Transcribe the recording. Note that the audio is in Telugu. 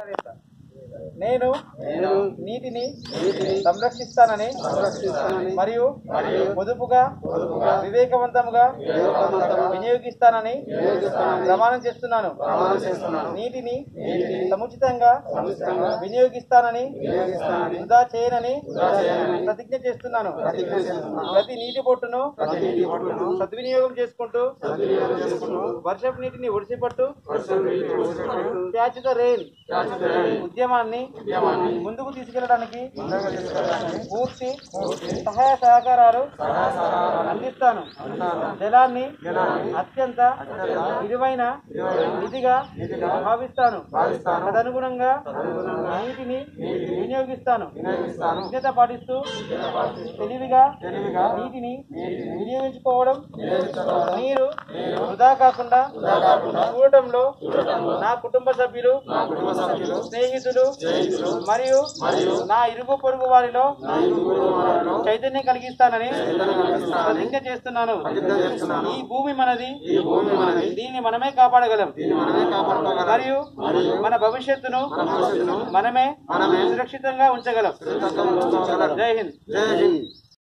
నేను నీటిని సంరక్షిస్తానని మరియు పొదుపుగా వివేకవంతంగా వినియోగిస్తానని ప్రమాణం చేస్తున్నాను నీటిని సముచితంగా వినియోగిస్తానని వృధా చేయనని ప్రతిజ్ఞ చేస్తున్నాను ప్రతి నీటి బొట్టును సద్వినియోగం చేసుకుంటూ వర్షపు నీటిని ఒడిసిపట్టు క్యాచ్ ద రెయిన్ ఉద్యమాన్ని ముందుకు తీసుకెళ్ళడానికి పూర్తి సహాయ సహకారాలు అందిస్తాను జలాన్ని అత్యంత విలువైన నిధిగా భావిస్తాను తదనుగుణంగా నీటిని వినియోగిస్తాను విజ్ఞత పాటిస్తూ తెలివిగా నీటిని వినియోగించుకోవడం నీరు వృధా కాకుండా చూడటంలో నా కుటుంబ సభ్యులు స్నేహితులు మరియు నా ఇరుగు పొరుగు వారిలో చైతన్యం కలిగిస్తానని ప్రతిజ్ఞ చేస్తున్నాను ఈ భూమి మనది దీన్ని మనమే కాపాడగలం మరియు మన భవిష్యత్తును మనమే సురక్షితంగా ఉంచగలం జై హింద్ జై హింద్